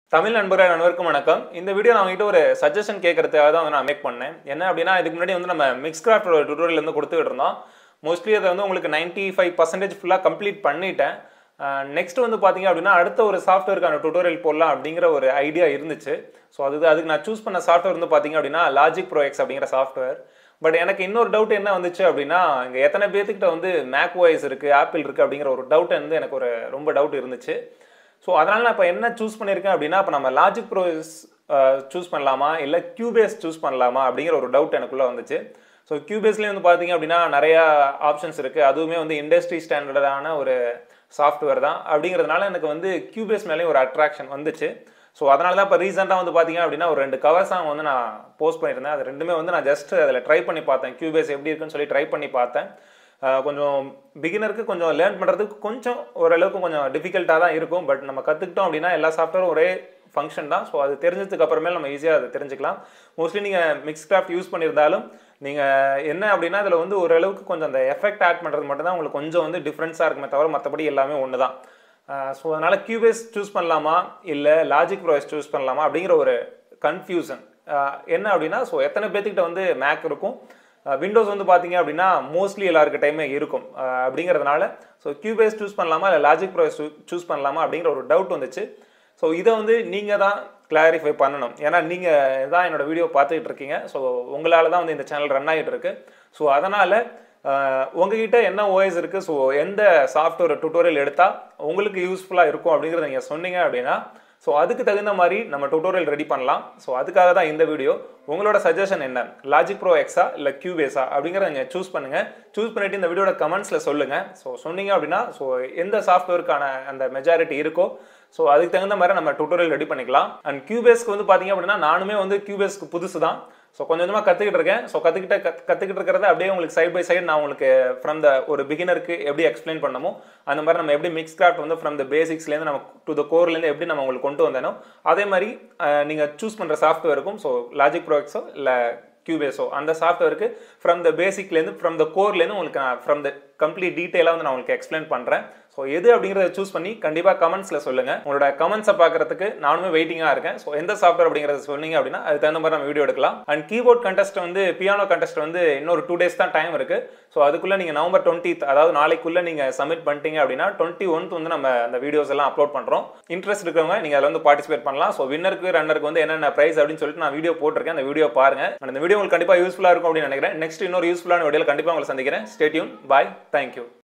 தமிழ் நண்பர்கள் அனைவருக்கும் வணக்கம் இந்த வீடியோ நான் உங்ககிட்ட ஒரு சஜஷன் கேட்கறதுக்காக தான் வந்து நான் மேக் பண்ணேன் என்ன அப்படின்னா இதுக்கு முன்னாடி வந்து நம்ம மிக்ஸ் கிராஃப்டோட டுட்டோரியல் வந்து கொடுத்துட்டு இருந்தோம் மோஸ்ட்லி அதை வந்து உங்களுக்கு நைன்ட்டி ஃபைவ் பர்சன்டேஜ் ஃபுல்லாக கம்ப்ளீட் பண்ணிட்டேன் நெக்ஸ்ட் வந்து பார்த்தீங்க அப்படின்னா அடுத்த ஒரு சாஃப்ட்வேருக்கான டுட்டோரியல் போடலாம் அப்படிங்கிற ஒரு ஐடியா இருந்துச்சு ஸோ அது அதுக்கு நான் சூஸ் பண்ண சாஃப்ட்வேர் வந்து பார்த்தீங்க அப்படின்னா லாஜிக் ப்ரோ எக்ஸ் அப்படிங்கிற சாஃப்ட்வேர் பட் எனக்கு இன்னொரு டவுட் என்ன வந்துச்சு அப்படின்னா இங்கே எத்தனை பேர்த்துக்கிட்ட வந்து மேக் வாய்ஸ் இருக்குது ஆப்பிள் இருக்குது அப்படிங்கிற ஒரு டவுட் வந்து எனக்கு ஒரு ரொம்ப டவுட் இருந்துச்சு ஸோ அதனால் நான் இப்போ என்ன சூஸ் பண்ணியிருக்கேன் அப்படின்னா இப்போ நம்ம லாஜிக் ப்ரோஸ் சூஸ் பண்ணலாமா இல்லை கியூபேஸ் சூஸ் பண்ணலாமா அப்படிங்கிற ஒரு டவுட் எனக்குள்ளே வந்துச்சு ஸோ கியூபேஸ்லேயே வந்து பார்த்தீங்க அப்படின்னா நிறையா ஆப்ஷன்ஸ் இருக்குது அதுவுமே வந்து இண்டஸ்ட்ரி ஸ்டாண்டர்டான ஒரு சாஃப்ட்வேர் தான் அப்படிங்கிறதுனால எனக்கு வந்து கியூபேஸ் மேலேயும் ஒரு அட்ராக்ஷன் வந்துச்சு ஸோ அதனால தான் இப்போ ரீசெண்டாக வந்து பார்த்தீங்க அப்படின்னா ஒரு ரெண்டு கவர் சாங் வந்து நான் போஸ்ட் பண்ணியிருந்தேன் அது ரெண்டுமே வந்து நான் ஜஸ்ட் அதில் ட்ரை பண்ணி பார்த்தேன் கியூபேஸ் எப்படி இருக்குன்னு சொல்லி ட்ரை பண்ணி பார்த்தேன் ஆஹ் கொஞ்சம் பிகினருக்கு கொஞ்சம் லேர்ன் பண்ணுறதுக்கு கொஞ்சம் ஓரளவுக்கு கொஞ்சம் டிஃபிகல்ட்டாக தான் இருக்கும் பட் நம்ம கற்றுக்கிட்டோம் அப்படின்னா எல்லா சாஃப்ட்வேரும் ஒரே ஃபங்க்ஷன் தான் ஸோ அது தெரிஞ்சதுக்கு அப்புறமே நம்ம ஈஸியாக அதை தெரிஞ்சுக்கலாம் மோஸ்ட்லி நீங்கள் மிக்ஸ் கிராஃப்ட் யூஸ் பண்ணியிருந்தாலும் நீங்கள் என்ன அப்படின்னா இதில் வந்து ஓரளவுக்கு கொஞ்சம் அந்த எஃபெக்ட் ஆட் பண்ணுறது மட்டும் தான் உங்களுக்கு கொஞ்சம் வந்து டிஃப்ரென்ஸாக இருக்குமே தவிர மற்றபடி எல்லாமே ஒன்று தான் ஸோ அதனால் கியூபேஸ் சூஸ் பண்ணலாமா இல்லை லாஜிக் ப்ரோஸ் சூஸ் பண்ணலாமா அப்படிங்கிற ஒரு கன்ஃபியூசன் என்ன அப்படின்னா ஸோ எத்தனை பேர்த்துக்கிட்ட வந்து மேக் இருக்கும் விண்டோஸ் வந்து பார்த்தீங்க அப்படின்னா மோஸ்ட்லி எல்லாருக்கிட்டையுமே இருக்கும் அஹ் அப்படிங்கிறதுனால ஸோ கியூபேஸ் சூஸ் பண்ணலாமா இல்லை லாஜிக் ப்ரோ சூஸ் பண்ணலாமா அப்படிங்கிற ஒரு டவுட் வந்துச்சு ஸோ இதை வந்து நீங்கள் தான் கிளாரிஃபை பண்ணணும் ஏன்னா நீங்கள் தான் என்னோட வீடியோ பார்த்துக்கிட்டு இருக்கீங்க ஸோ உங்களால் தான் வந்து இந்த சேனல் ரன் ஆகிட்டு இருக்கு ஸோ அதனால் உங்ககிட்ட என்ன ஓஎஸ் இருக்குது ஸோ எந்த சாஃப்ட்வேர் டுட்டோரியல் எடுத்தால் உங்களுக்கு யூஸ்ஃபுல்லாக இருக்கும் அப்படிங்கிறத நீங்கள் சொன்னீங்க அப்படின்னா ஸோ அதுக்கு தகுந்த மாதிரி நம்ம டுட்டோரியல் ரெடி பண்ணலாம் ஸோ அதுக்காக தான் இந்த வீடியோ உங்களோட சஜஷன் என்ன லாஜிக் ப்ரோ எக்ஸா இல்லை கியூபேஸா அப்படிங்கிறத நீங்கள் சூஸ் பண்ணுங்கள் சூஸ் பண்ணிட்டு இந்த வீடியோட கமெண்ட்ஸில் சொல்லுங்கள் ஸோ சொன்னீங்க அப்படின்னா ஸோ எந்த சாஃப்ட்வேருக்கான அந்த மெஜாரிட்டி இருக்கோ ஸோ அதுக்கு தகுந்த மாதிரி நம்ம டுட்டோரியல் ரெடி பண்ணிக்கலாம் அண்ட் கியூபேஸ்க்கு வந்து பார்த்தீங்க அப்படின்னா நானுமே வந்து கியூபேஸ்க்கு புதுசு தான் ஸோ கொஞ்சம் கொஞ்சமாக கற்றுக்கிட்டு இருக்கேன் ஸோ கற்றுக்கிட்ட கத் கற்றுக்கிட்டு இருக்கிறத அப்படியே உங்களுக்கு சைட் பை சைடு நான் உங்களுக்கு ஃப்ரம் த ஒரு பிகினருக்கு எப்படி எக்ஸ்பிளைன் பண்ணமோ அந்த மாதிரி நம்ம எப்படி மிக்ஸ் கிராஃப்ட் வந்து ஃப்ரம் த பேசிக்ஸ்லேருந்து நம்ம டு த கோர்லேருந்து எப்படி நம்ம உங்களுக்கு கொண்டு வந்தேனோ அதே மாதிரி நீங்கள் சூஸ் பண்ணுற சாஃப்ட்வேருக்கும் ஸோ லாஜிக் ப்ரோக்ஸோ இல்லை கியூபேஸோ அந்த சாஃப்ட்வேருக்கு ஃப்ரம் த பேசிக்லேருந்து ஃப்ரம் த கோர்லேருந்து உங்களுக்கு நான் ஃப்ரம் த கம்ப்ளீட் டீட்டெயிலாக வந்து நான் உங்களுக்கு எக்ஸ்பிளைன் பண்ணுறேன் ஸோ எது அப்படிங்கிறத சூஸ் பண்ணி கண்டிப்பாக கமெண்ட்ஸில் சொல்லுங்கள் உங்களோட கமெண்ட்ஸை பார்க்கறதுக்கு நானுமே வெயிட்டிங்காக இருக்கேன் ஸோ எந்த சாஃப்ட்வேர் அப்படிங்கிறத சொன்னீங்க அப்படின்னா அதுக்கு தகுந்த மாதிரி நம்ம வீடியோ எடுக்கலாம் அண்ட் கீபோர்ட் கண்டெஸ்ட் வந்து பியானோ கண்டெஸ்ட் வந்து இன்னொரு டூ டேஸ் தான் டைம் இருக்குது ஸோ அதுக்குள்ளே நீங்கள் நவம்பர் டுவெண்ட்டித் அதாவது நாளைக்குள்ளே நீங்கள் சப்மிட் பண்ணிட்டீங்க அப்படின்னா டுவெண்ட்டி ஒன்த் வந்து நம்ம அந்த வீடியோஸ் எல்லாம் அப்லோட் பண்ணுறோம் இன்ட்ரெஸ்ட் இருக்கிறவங்க நீங்கள் அதில் வந்து பார்ட்டிசிபேட் பண்ணலாம் ஸோ வின்னருக்கு ரன்னருக்கு வந்து என்னென்ன ப்ரைஸ் அப்படின்னு சொல்லிட்டு நான் வீடியோ போட்டிருக்கேன் அந்த வீடியோ பாருங்க அந்த வீடியோ உங்களுக்கு கண்டிப்பாக யூஸ்ஃபுல்லாக இருக்கும் அப்படின்னு நினைக்கிறேன் நெக்ஸ்ட் இன்னொரு யூஸ்ஃபுல்லான வீடியோவில் கண்டிப்பாக உங்களை சந்திக்கிறேன் ஸ்டேட்யூன் பாய் தேங்க்யூ